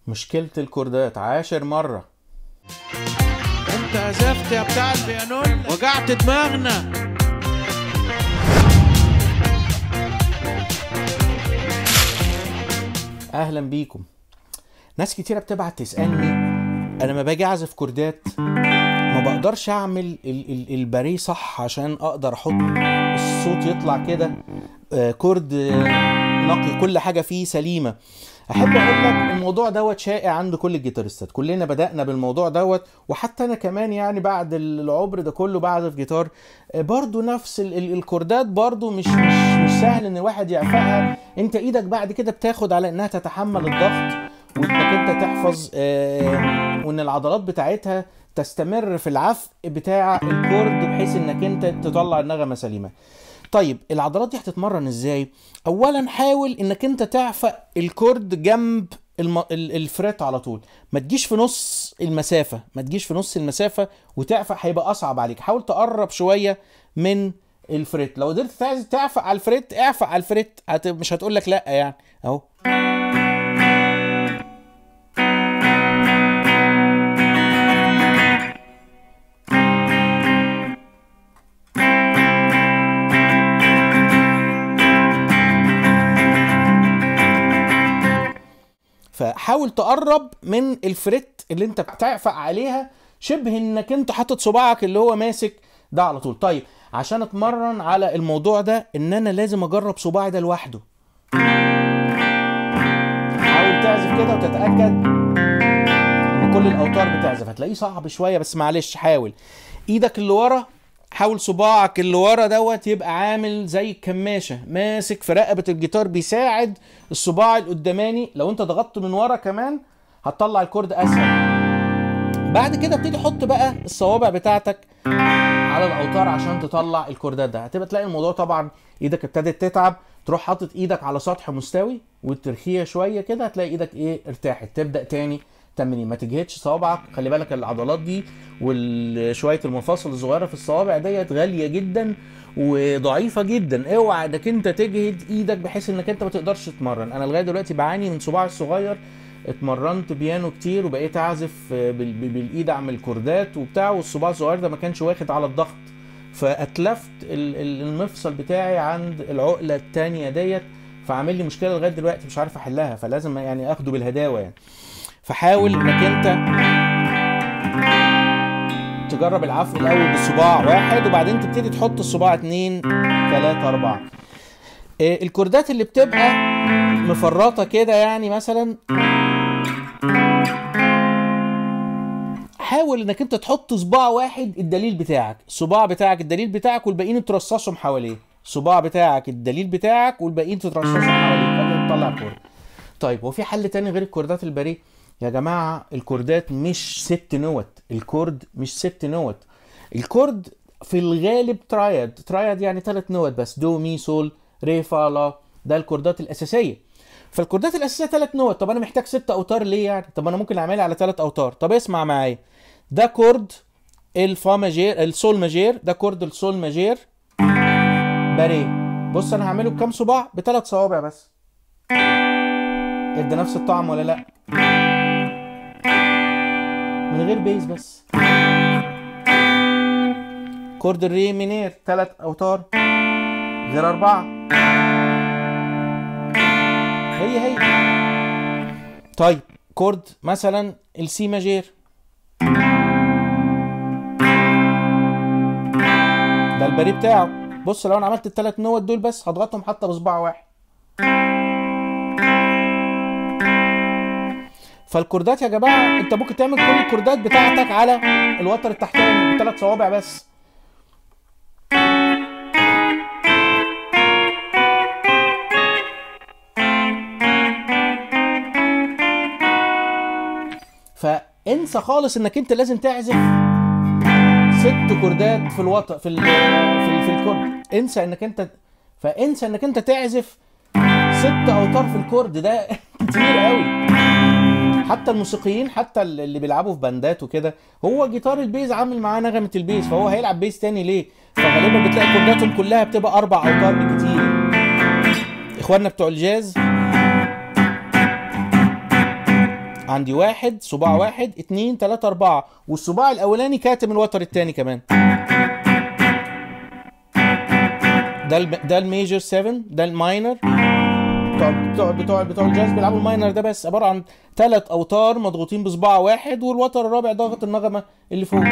مشكلة الكوردات عاشر مرة انت عزفت يا بتاع البيانون وجعت دماغنا أهلا بيكم ناس كتيرة بتبعت تسألني أنا ما باجي أعزف كوردات ما بقدرش أعمل ال- ال- الباريه صح عشان أقدر أحط الصوت يطلع كده آه، كورد آه، نقي كل حاجة فيه سليمة احب اقول لك الموضوع دوت شائع عند كل الجيتارستات كلنا بدأنا بالموضوع دوت وحتى انا كمان يعني بعد العمر ده كله بعزف جيتار آه، برضو نفس ال- ال- الكوردات برضو مش مش مش سهل ان الواحد يعفقها انت ايدك بعد كده بتاخد على انها تتحمل الضغط وانك انت تحفظ آه، وان العضلات بتاعتها تستمر في العفق بتاع الكورد بحيث انك انت تطلع النغمه سليمه طيب العضلات دي هتتمرن ازاي اولا حاول انك انت تعفق الكورد جنب الم... ال- الفريت على طول ما تجيش في نص المسافه ما تجيش في نص المسافه وتعفق هيبقى اصعب عليك حاول تقرب شويه من الفريت لو قدرت تعز- تعفق على الفريت اعفق على الفريت هت... مش هتقول لك لا يعني اهو فحاول تقرب من الفريت اللي انت بتعفق عليها شبه انك انت حاطط صباعك اللي هو ماسك ده على طول طيب عشان اتمرن على الموضوع ده ان انا لازم اجرب صباعي ده لوحده حاول تعزف كده وتتاكد ان كل الاوتار بتعزف هتلاقيه صعب شويه بس معلش حاول ايدك اللي ورا حاول صباعك اللي ورا دوت يبقى عامل زي الكماشه ماسك في رقبه الجيتار بيساعد الصباع القداماني لو انت ضغطت من ورا كمان هتطلع الكورد اسهل بعد كده ابتدي حط بقى الصوابع بتاعتك على الاوتار عشان تطلع الكوردات ده هتبقى تلاقي الموضوع طبعا ايدك ابتدت تتعب تروح حاطط ايدك على سطح مستوي وترخيها شويه كده هتلاقي ايدك ايه ارتاحت تبدا تاني تمرين ما تجهدش صوابعك خلي بالك العضلات دي وشويه المفاصل الصغيره في الصوابع ديت غاليه جدا وضعيفه جدا اوعى انك انت تجهد ايدك بحيث انك انت ما تقدرش تتمرن انا لغايه دلوقتي بعاني من صباعي الصغير اتمرنت بيانو كتير وبقيت اعزف بال- بال- بالايد اعمل كوردات وبتاع والصباع الصغير ده ما كانش واخد على الضغط فاتلفت ال- ال- المفصل بتاعي عند العقله التانية ديت فعامل لي مشكله لغايه دلوقتي مش عارف احلها فلازم يعني اخده بالهداوه يعني فحاول انك انت تجرب العفو الاول بالصباع واحد وبعدين تبتدي تحط الصباع اتنين تلاته اربعه إيه، الكوردات اللي بتبقى مفرطه كده يعني مثلا حاول انك انت تحط صباع واحد الدليل بتاعك الصباع بتاعك الدليل بتاعك والباقيين ترصصهم حواليه الصباع بتاعك الدليل بتاعك والباقيين تترصصهم حواليه فانت تطلع كورد طيب هو في حل تاني غير الكوردات الباريه يا جماعه الكوردات مش ست نوت الكورد مش ست نوت الكورد في الغالب ترايد ترايد يعني ثلاث نوت بس دو مي سول ري فا لا ده الكوردات الاساسيه فالكوردات الاساسيه ثلاث نوت طب انا محتاج ست اوتار ليه يعني طب انا ممكن اعملها على ثلاث اوتار طب اسمع معايا ده كورد الفا ماجير السول ماجير ده كورد السول ماجير باريه بص انا هعمله بكام صباع بثلاث صوابع بس ادى نفس الطعم ولا لا من غير بيز بس كورد الري مينير ثلاث اوتار غير اربعه هي هي طيب كورد مثلا السي ماجير ده الباريه بتاعه بص لو انا عملت الثلاث نوت دول بس هضغطهم حتى بصباع واحد فالكوردات يا جماعه انت ممكن تعمل كل الكوردات بتاعتك على الوتر التحتاني بثلاث صوابع بس فانسى خالص انك انت لازم تعزف ست كوردات في الوتر في ال في, ال في الكورد انسى انك انت فانسى انك انت تعزف ست اوتار في الكورد ده كتير قوي حتى الموسيقيين حتى اللي بيلعبوا في باندات وكده هو جيتار البيز عامل معاه نغمه البيز فهو هيلعب بيز تاني ليه فغالبا بتلاقي كورداتهم كلها بتبقى اربع اوتار بالكتير اخواننا بتوع الجاز عندي واحد صباع واحد اتنين تلاتة اربعة والصباع الاولاني كاتم الوتر التاني كمان ده الم... ده الميجر 7 ده الماينر بتوع بتوع بتوع بتوع الجاز بيلعبوا الماينر ده بس عباره عن ثلاث اوتار مضغوطين بصباع واحد والوتر الرابع ضاغط النغمه اللي فوق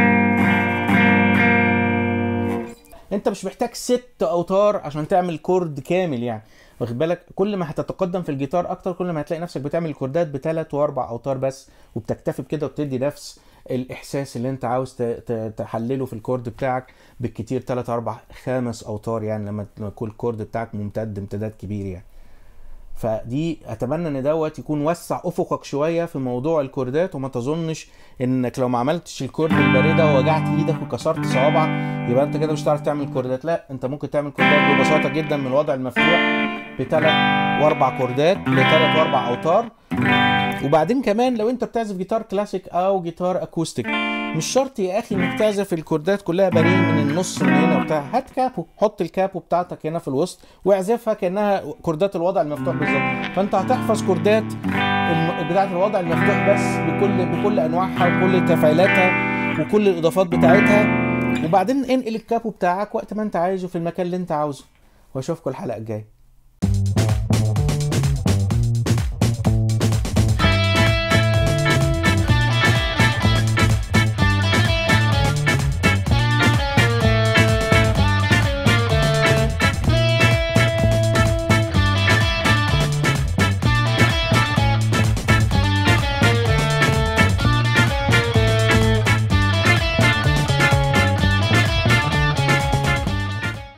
انت مش محتاج ست اوتار عشان تعمل كورد كامل يعني واخد بالك كل ما هتتقدم في الجيتار اكتر كل ما هتلاقي نفسك بتعمل الكوردات بثلاث واربع اوتار بس وبتكتفي بكده وبتدي نفس الاحساس اللي انت عاوز ت- ت- تحلله في الكورد بتاعك بالكتير 3 4 خمس اوتار يعني لما لما يكون الكورد بتاعك ممتد امتداد كبير يعني فدي اتمنى ان دوت يكون وسع افقك شويه في موضوع الكوردات وما تظنش انك لو ما عملتش الكورد البارده ووجعت ايدك وكسرت صوابعك يبقى انت كده مش هتعرف تعمل كوردات لا انت ممكن تعمل كوردات ببساطه جدا من الوضع المفتوح بثلاث واربع كوردات لثلاث واربع اوتار وبعدين كمان لو انت بتعزف جيتار كلاسيك او جيتار اكوستيك مش شرط يا اخي انك تعزف الكوردات كلها بارين من النص من هنا وبتاع هات كابو حط الكابو بتاعتك هنا في الوسط واعزفها كانها كوردات الوضع المفتوح بالظبط فانت هتحفظ كوردات الم- بتاعه الوضع المفتوح بس بكل بكل انواعها وكل تفعيلاتها وكل الاضافات بتاعتها وبعدين انقل الكابو بتاعك وقت ما انت عايزه في المكان اللي انت عاوزه واشوفكم الحلقه الجايه